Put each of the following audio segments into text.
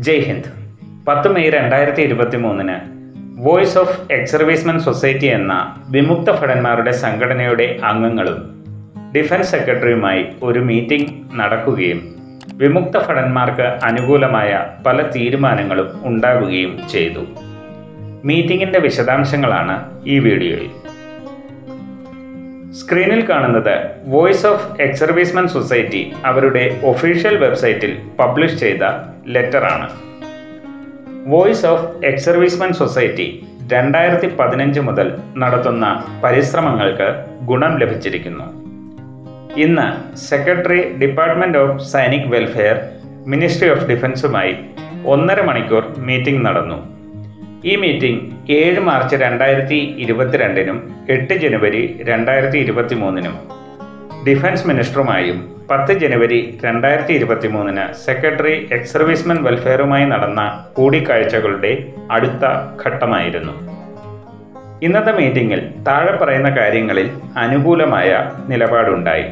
ജയ് ഹിന്ദ് പത്ത് മെയ് രണ്ടായിരത്തി ഇരുപത്തി മൂന്നിന് voice of ex servicemen society എന്ന വിമുക്ത ഭടന്മാരുടെ സംഘടനയുടെ അംഗങ്ങളും ഡിഫൻസ് സെക്രട്ടറിയുമായി ഒരു മീറ്റിംഗ് നടക്കുകയും വിമുക്ത ഭടന്മാർക്ക് അനുകൂലമായ പല തീരുമാനങ്ങളും ഉണ്ടാകുകയും ചെയ്തു മീറ്റിംഗിൻ്റെ വിശദാംശങ്ങളാണ് ഈ വീഡിയോയിൽ സ്ക്രീനിൽ കാണുന്നത് voice of ex servicemen society അവരുടെ ഒഫീഷ്യൽ വെബ്സൈറ്റിൽ പബ്ലിഷ് ചെയ്ത ലെറ്ററാണ് voice of ex servicemen society രണ്ടായിരത്തി പതിനഞ്ച് മുതൽ നടത്തുന്ന പരിശ്രമങ്ങൾക്ക് ഗുണം ലഭിച്ചിരിക്കുന്നു ഇന്ന് secretary department of Sainik welfare ministry of ഡിഫൻസുമായി ഒന്നര മണിക്കൂർ മീറ്റിംഗ് നടന്നു ഈ മീറ്റിംഗ് ഏഴ് മാർച്ച് രണ്ടായിരത്തി ഇരുപത്തിരണ്ടിനും എട്ട് ജനുവരി രണ്ടായിരത്തി ഇരുപത്തി മൂന്നിനും ഡിഫൻസ് മിനിസ്റ്ററുമായും പത്ത് ജനുവരി രണ്ടായിരത്തി ഇരുപത്തി മൂന്നിന് സെക്രട്ടറി എക്സ് സർവീസ്മെൻ വെൽഫെയറുമായി നടന്ന കൂടിക്കാഴ്ചകളുടെ അടുത്ത ഘട്ടമായിരുന്നു ഇന്നത്തെ മീറ്റിംഗിൽ താഴെ പറയുന്ന കാര്യങ്ങളിൽ അനുകൂലമായ നിലപാടുണ്ടായി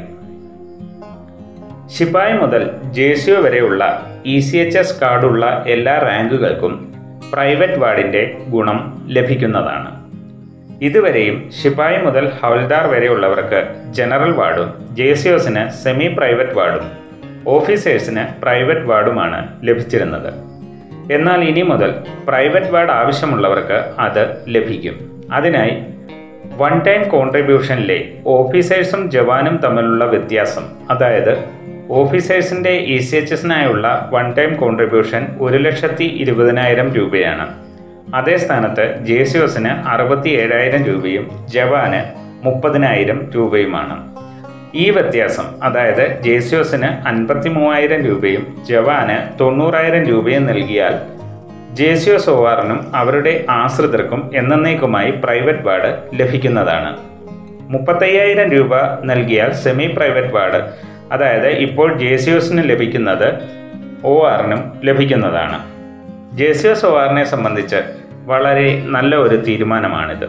ശിപ്പായി മുതൽ ജെ സി ഒ വരെയുള്ള ഇ സി എച്ച് എസ് കാർഡുള്ള എല്ലാ റാങ്കുകൾക്കും പ്രൈവറ്റ് വാർഡിൻ്റെ ഗുണം ലഭിക്കുന്നതാണ് ഇതുവരെയും ശിപ്പായി മുതൽ ഹവൽദാർ വരെയുള്ളവർക്ക് ജനറൽ വാർഡും ജെ സി ഒസിന് സെമി പ്രൈവറ്റ് വാർഡും ഓഫീസേഴ്സിന് പ്രൈവറ്റ് വാർഡുമാണ് ലഭിച്ചിരുന്നത് എന്നാൽ ഇനി മുതൽ പ്രൈവറ്റ് വാർഡ് ആവശ്യമുള്ളവർക്ക് അത് ലഭിക്കും അതിനായി വൺ ടൈം കോൺട്രിബ്യൂഷനിലെ ഓഫീസേഴ്സും ജവാനും തമ്മിലുള്ള വ്യത്യാസം അതായത് ഓഫീസേഴ്സിൻ്റെ ഇ സി എച്ച് എസിനായുള്ള വൺ ടൈം കോൺട്രിബ്യൂഷൻ ഒരു ലക്ഷത്തി ഇരുപതിനായിരം രൂപയാണ് അതേ സ്ഥാനത്ത് ജെ സി ഒസിന് അറുപത്തി ഏഴായിരം രൂപയും ജവാന് മുപ്പതിനായിരം രൂപയുമാണ് ഈ വ്യത്യാസം അതായത് ജെ സി ഒസിന് അൻപത്തി മൂവായിരം രൂപയും ജവാന് തൊണ്ണൂറായിരം രൂപയും നൽകിയാൽ ജെ സി ഒസ് ഒ ആറിനും അവരുടെ ആശ്രിതർക്കും എന്നേക്കുമായി പ്രൈവറ്റ് വാർഡ് ലഭിക്കുന്നതാണ് മുപ്പത്തയ്യായിരം രൂപ നൽകിയാൽ സെമി പ്രൈവറ്റ് വാർഡ് അതായത് ഇപ്പോൾ ജെ സി ഒസിന് ലഭിക്കുന്നത് ഒ ആറിനും ലഭിക്കുന്നതാണ് ജെ സി എസ് ഒ ആറിനെ സംബന്ധിച്ച് വളരെ നല്ല ഒരു തീരുമാനമാണിത്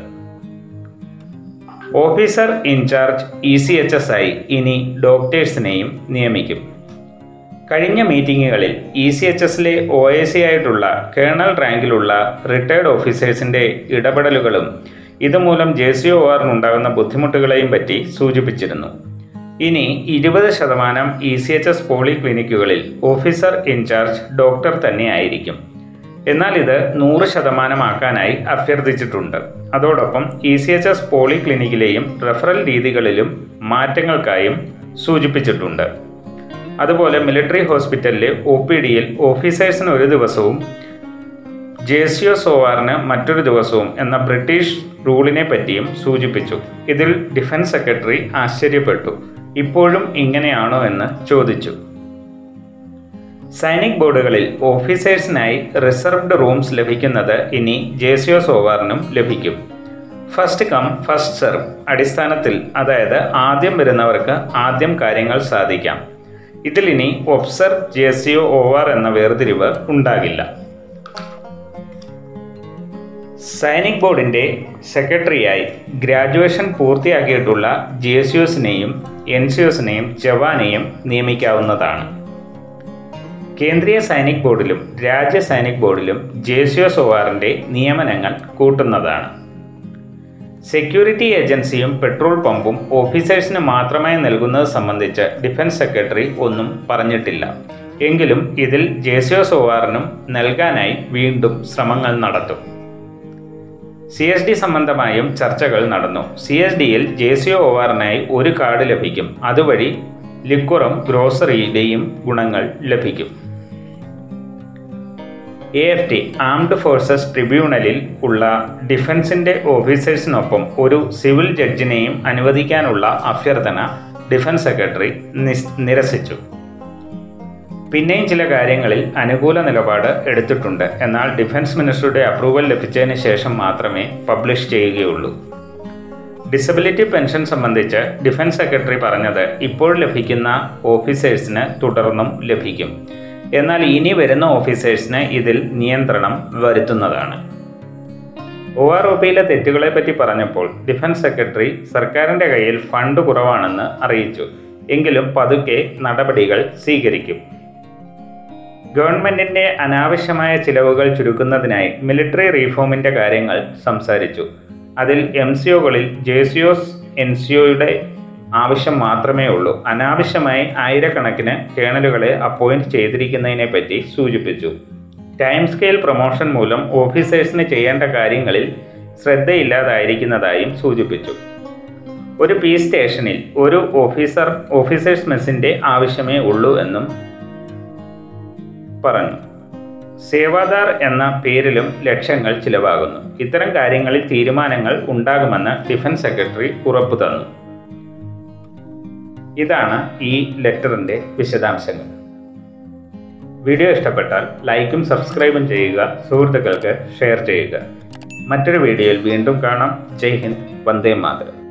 officer in charge E C H S ആയി ഇനി ഡോക്ടേഴ്സിനെയും നിയമിക്കും കഴിഞ്ഞ മീറ്റിങ്ങുകളിൽ ഇ സി എച്ച് എസിലെ ഒ എ സി ആയിട്ടുള്ള കേണൽ റാങ്കിലുള്ള റിട്ടയർഡ് ഓഫീസേഴ്സിൻ്റെ ഇടപെടലുകളും ഇതുമൂലം ജെ സി ഒ ആറിനുണ്ടാകുന്ന ബുദ്ധിമുട്ടുകളെയും പറ്റി സൂചിപ്പിച്ചിരുന്നു ഇനി ഇരുപത് ശതമാനം E C H S poly ക്ലിനിക്കുകളിൽ ഓഫീസർ ഇൻചാർജ് ഡോക്ടർ തന്നെയായിരിക്കും എന്നാൽ ഇത് നൂറ് ശതമാനമാക്കാനായി അഭ്യർത്ഥിച്ചിട്ടുണ്ട് അതോടൊപ്പം E C H S poly ക്ലിനിക്കിലെയും റെഫറൽ രീതികളിലും മാറ്റങ്ങൾക്കായും സൂചിപ്പിച്ചിട്ടുണ്ട് അതുപോലെ മിലിറ്ററി ഹോസ്പിറ്റലിലെ ഒ പി ഡിയിൽ ഓഫീസേഴ്സിന് ഒരു ദിവസവും ജെ സി ഒ സോവാറിന് മറ്റൊരു ദിവസവും എന്ന ബ്രിട്ടീഷ് റൂളിനെ പറ്റിയും സൂചിപ്പിച്ചു ഇതിൽ ഡിഫൻസ് സെക്രട്ടറി ആശ്ചര്യപ്പെട്ടു ഇപ്പോഴും ഇങ്ങനെയാണോ എന്ന് ചോദിച്ചു സൈനിക് ബോർഡുകളിൽ ഓഫീസേഴ്സിനായി റിസർവ്ഡ് റൂംസ് ലഭിക്കുന്നത് ഇനി ജെ സി ഒ സോവാറിനും ലഭിക്കും ഫസ്റ്റ് കം ഫസ്റ്റ് സെർവ് അടിസ്ഥാനത്തിൽ അതായത് ആദ്യം വരുന്നവർക്ക് ആദ്യം കാര്യങ്ങൾ സാധിക്കാം ഇതിൽ ഇനി ഒബ്സർ J C O O R എന്ന വേർതിരിവ് ഉണ്ടാകില്ല സൈനിക് ബോർഡിൻ്റെ സെക്രട്ടറിയായി ഗ്രാജുവേഷൻ പൂർത്തിയാക്കിയിട്ടുള്ള ജി എസ് യുസിനെയും എൻ സി എസിനെയും ജവാനെയും നിയമിക്കാവുന്നതാണ് കേന്ദ്രീയ സൈനിക് ബോർഡിലും രാജ്യ സൈനിക് ബോർഡിലും ജെ സി എസ് ഒ ആറിൻ്റെ നിയമനങ്ങൾ കൂട്ടുന്നതാണ് സെക്യൂരിറ്റി ഏജൻസിയും പെട്രോൾ പമ്പും ഓഫീസേഴ്സിന് മാത്രമായി നൽകുന്നത് സംബന്ധിച്ച് ഡിഫൻസ് സെക്രട്ടറി ഒന്നും പറഞ്ഞിട്ടില്ല എങ്കിലും ഇതിൽ ജെ സി എസ് ഒ ആറിനും നൽകാനായി വീണ്ടും ശ്രമങ്ങൾ നടത്തും സി എസ് ഡി സംബന്ധമായും ചർച്ചകൾ നടന്നു സി എസ് ഡിയിൽ ജെ സി ഒ ആറിനായി ഒരു കാർഡ് ലഭിക്കും അതുവഴി ലിക്കുറും ഗ്രോസറിയുടെയും ഗുണങ്ങൾ ലഭിക്കും A F T armed forces ട്രിബ്യൂണലിൽ ഉള്ള ഡിഫൻസിൻ്റെ ഓഫീസേഴ്സിനൊപ്പം ഒരു സിവിൽ ജഡ്ജിനെയും അനുവദിക്കാനുള്ള അഭ്യർത്ഥന ഡിഫൻസ് സെക്രട്ടറി നിരസിച്ചു പിന്നെയും ചില കാര്യങ്ങളിൽ അനുകൂല നിലപാട് എടുത്തിട്ടുണ്ട് എന്നാൽ ഡിഫൻസ് മിനിസ്റ്ററുടെ അപ്രൂവൽ ലഭിച്ചതിന് ശേഷം മാത്രമേ പബ്ലിഷ് ചെയ്യുകയുള്ളൂ ഡിസബിലിറ്റി പെൻഷൻ സംബന്ധിച്ച് ഡിഫൻസ് സെക്രട്ടറി പറഞ്ഞത് ഇപ്പോൾ ലഭിക്കുന്ന ഓഫീസേഴ്സിന് തുടർന്നും ലഭിക്കും എന്നാൽ ഇനി വരുന്ന ഓഫീസേഴ്സിന് ഇതിൽ നിയന്ത്രണം വരുത്തുന്നതാണ് ഒ ആർ ഒ പിയിലെ തെറ്റുകളെപ്പറ്റി പറഞ്ഞപ്പോൾ ഡിഫൻസ് സെക്രട്ടറി സർക്കാരിൻ്റെ കയ്യിൽ ഫണ്ട് കുറവാണെന്ന് അറിയിച്ചു എങ്കിലും പതുക്കെ നടപടികൾ സ്വീകരിക്കും ഗവൺമെന്റിന്റെ അനാവശ്യമായ ചിലവുകൾ ചുരുക്കുന്നതിനായി മിലിറ്ററി റീഫോമിന്റെ കാര്യങ്ങൾ സംസാരിച്ചു അതിൽ എം സിഒകളിൽ ജെ സിഒസ് എൻ സിഒയുടെ ആവശ്യം മാത്രമേ ഉള്ളൂ അനാവശ്യമായി ആയിരക്കണക്കിന് കേണലുകളെ അപ്പോയിന്റ് ചെയ്തിരിക്കുന്നതിനെ പറ്റി സൂചിപ്പിച്ചു ടൈം സ്കെയിൽ പ്രൊമോഷൻ മൂലം ഓഫീസേഴ്സിന് ചെയ്യേണ്ട കാര്യങ്ങളിൽ ശ്രദ്ധയില്ലാതായിരിക്കുന്നതായും സൂചിപ്പിച്ചു ഒരു പി സ്റ്റേഷനിൽ ഒരു ഓഫീസർ ഓഫീസേഴ്സ് മെസ്സിന്റെ ആവശ്യമേ ഉള്ളൂ എന്നും പറഞ്ഞു സേവാദാർ എന്ന പേരിലും ലക്ഷങ്ങൾ ചിലവാകുന്നു ഇത്തരം കാര്യങ്ങളിൽ തീരുമാനങ്ങൾ ഉണ്ടാകുമെന്ന് ഡിഫൻസ് സെക്രട്ടറി ഉറപ്പു തന്നു ഇതാണ് ഈ ലെറ്ററിന്റെ വിശദാംശങ്ങൾ വീഡിയോ ഇഷ്ടപ്പെട്ടാൽ ലൈക്കും സബ്സ്ക്രൈബും ചെയ്യുക സുഹൃത്തുക്കൾക്ക് ഷെയർ ചെയ്യുക മറ്റൊരു വീഡിയോയിൽ വീണ്ടും കാണാം ജയ് ഹിന്ദ് വന്ദേ മാതരം